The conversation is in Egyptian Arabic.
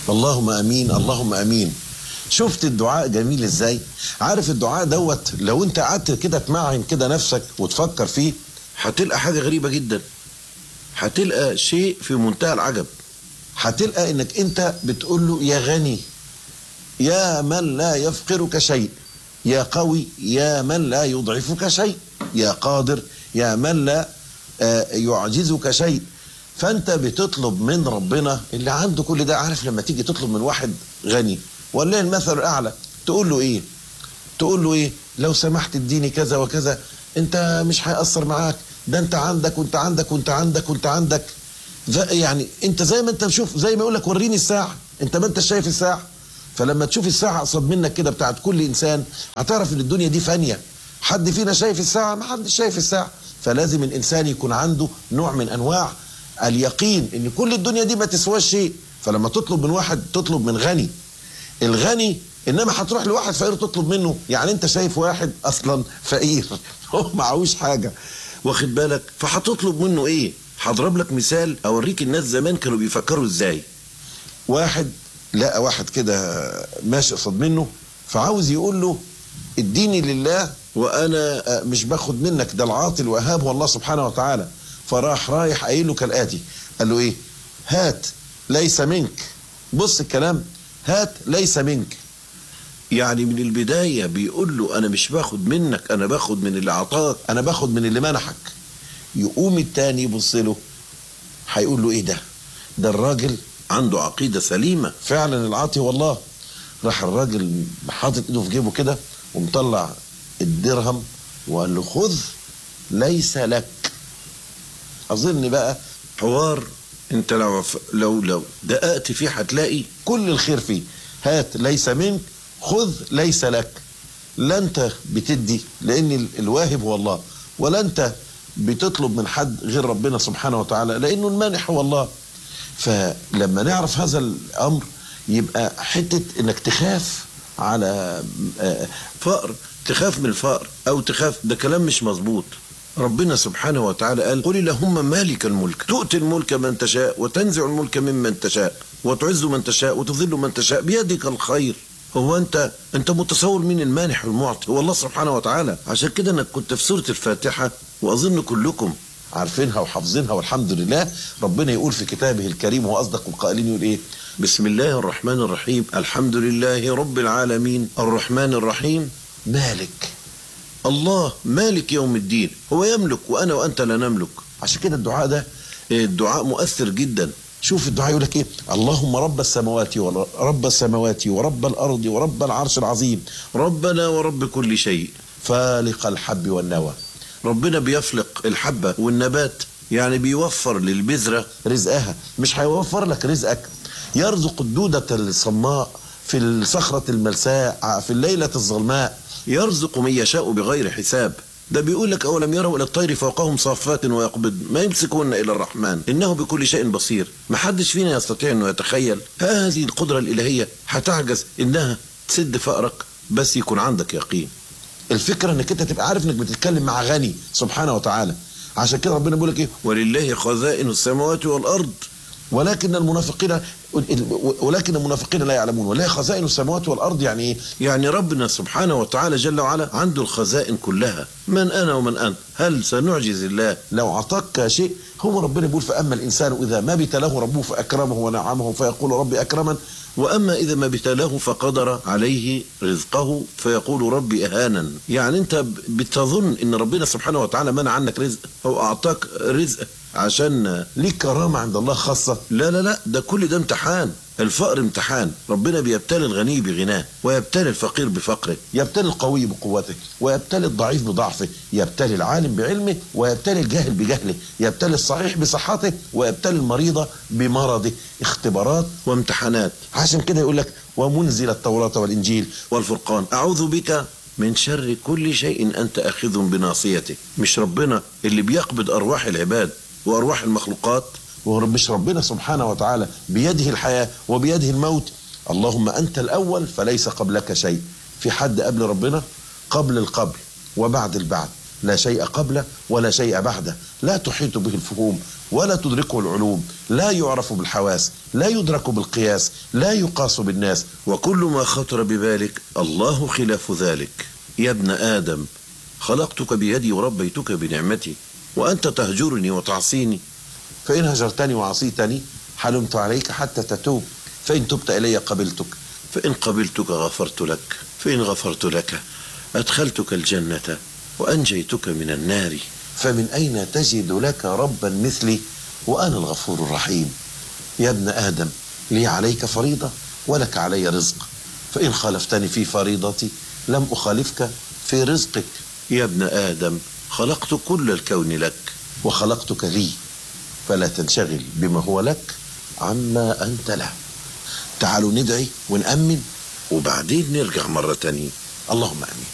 اللهم امين اللهم امين شفت الدعاء جميل ازاي عارف الدعاء دوت لو انت قعدت كده تمعن كده نفسك وتفكر فيه هتلقى حاجه غريبه جدا هتلقى شيء في منتهى العجب هتلقى انك انت بتقول له يا غني يا من لا يفقرك شيء يا قوي يا من لا يضعفك شيء يا قادر يا من لا آه، يعجزك شيء فانت بتطلب من ربنا اللي عنده كل ده عارف لما تيجي تطلب من واحد غني ولا المثل الاعلى تقول له ايه تقول له ايه لو سمحت اديني كذا وكذا انت مش هيأثر معاك ده انت عندك وانت عندك وانت عندك وانت عندك ف- يعني انت زي ما انت شوف زي ما يقول لك وريني الساعه انت ما انت شايف الساعه فلما تشوف الساعه قصاد منك كده بتاعت كل انسان هتعرف ان الدنيا دي فانيه حد فينا شايف الساعه ما حدش شايف الساعه فلازم الانسان يكون عنده نوع من انواع اليقين ان كل الدنيا دي ما تسواش شيء فلما تطلب من واحد تطلب من غني الغني انما هتروح لواحد فقير تطلب منه يعني انت شايف واحد اصلا فقير هو معهوش حاجه واخد بالك فهتطلب منه ايه هضرب لك مثال اوريك الناس زمان كانوا بيفكروا ازاي واحد لقى واحد كده ماشي قصاد منه فعاوز يقول له اديني لله وانا آه، مش باخد منك ده العاطي الوهاب والله سبحانه وتعالى فراح رايح قايل له كالاتي قال له ايه هات ليس منك بص الكلام هات ليس منك يعني من البداية بيقول له أنا مش باخد منك أنا باخد من اللي أعطاك أنا باخد من اللي منحك يقوم التاني يبص له هيقول له إيه ده ده الراجل عنده عقيدة سليمة فعلا العاطي والله راح الراجل حاطط ايده في جيبه كده ومطلع الدرهم وقال له خذ ليس لك اظن بقى حوار انت لو لو لو دققت فيه هتلاقي كل الخير فيه هات ليس منك خذ ليس لك لا انت بتدي لان ال- الواهب هو الله ولا انت بتطلب من حد غير ربنا سبحانه وتعالى لانه المانح هو الله فلما نعرف هذا الامر يبقى حته انك تخاف على آه، فقر تخاف من الفقر او تخاف ده كلام مش مظبوط ربنا سبحانه وتعالى قال قل اللهم مالك الملك تؤتي الملك من تشاء وتنزع الملك ممن تشاء وتعز من تشاء وتذل من تشاء بيدك الخير هو انت انت متصور مين المانح والمعطي هو الله سبحانه وتعالى عشان كده انا كنت في سوره الفاتحه واظن كلكم عارفينها وحافظينها والحمد لله ربنا يقول في كتابه الكريم وهو اصدق القائلين يقول ايه بسم الله الرحمن الرحيم الحمد لله رب العالمين الرحمن الرحيم مالك الله مالك يوم الدين هو يملك وانا وانت لا نملك عشان كده الدعاء ده الدعاء مؤثر جدا شوف الدعاء يقول لك ايه اللهم رب السماوات ورب السماوات ورب الارض ورب العرش العظيم ربنا ورب كل شيء فالق الحب والنوى ربنا بيفلق الحبة والنبات يعني بيوفر للبذرة رزقها مش هيوفر لك رزقك يرزق الدودة الصماء في الصخرة الملساء في الليلة الظلماء يرزق من يشاء بغير حساب ده بيقول لك أولم يروا إلى الطير فوقهم صافات ويقبض ما يمسكون إلى الرحمن إنه بكل شيء بصير ما حدش فينا يستطيع أنه يتخيل هذه القدرة الإلهية هتعجز إنها تسد فقرك بس يكون عندك يقين الفكرة انك انت تبقى عارف انك بتتكلم مع غني سبحانه وتعالى عشان كده ربنا بيقول لك ايه ولله خزائن السماوات والارض ولكن المنافقين ولكن المنافقين لا يعلمون ولله خزائن السماوات والارض يعني ايه؟ يعني ربنا سبحانه وتعالى جل وعلا عنده الخزائن كلها من انا ومن انت هل سنعجز الله لو اعطاك شيء هو ربنا بيقول فاما الانسان اذا ما ابتلاه ربه فاكرمه ونعمه فيقول ربي اكرمن واما اذا ما ابتلاه فقدر عليه رزقه فيقول ربي اهانا يعني انت بتظن ان ربنا سبحانه وتعالى منع عنك رزق او اعطاك رزق عشان ليك كرامة عند الله خاصة لا لا لا ده كل ده امتحان الفقر امتحان ربنا بيبتلي الغني بغناه ويبتلي الفقير بفقره يبتلي القوي بقوته ويبتلي الضعيف بضعفه يبتلي العالم بعلمه ويبتلي الجاهل بجهله يبتلي الصحيح بصحته ويبتلي المريضة بمرضه اختبارات وامتحانات عشان كده يقول لك ومنزل التوراة والإنجيل والفرقان أعوذ بك من شر كل شيء أنت أخذ بناصيته مش ربنا اللي بيقبض أرواح العباد وأرواح المخلوقات ومش ربنا سبحانه وتعالى بيده الحياة وبيده الموت اللهم أنت الأول فليس قبلك شيء في حد قبل ربنا قبل القبل وبعد البعد لا شيء قبله ولا شيء بعده لا تحيط به الفهوم ولا تدركه العلوم لا يعرف بالحواس لا يدرك بالقياس لا يقاس بالناس وكل ما خطر ببالك الله خلاف ذلك يا ابن آدم خلقتك بيدي وربيتك بنعمتي وأنت تهجرني وتعصيني فإن هجرتني وعصيتني حلمت عليك حتى تتوب فإن تبت إلي قبلتك فإن قبلتك غفرت لك فإن غفرت لك أدخلتك الجنة وأنجيتك من النار فمن أين تجد لك ربا مثلي وأنا الغفور الرحيم يا ابن آدم لي عليك فريضة ولك علي رزق فإن خالفتني في فريضتي لم أخالفك في رزقك يا ابن آدم خلقت كل الكون لك وخلقتك لي فلا تنشغل بما هو لك عما أنت له تعالوا ندعي ونأمن وبعدين نرجع مرة تانية اللهم أمين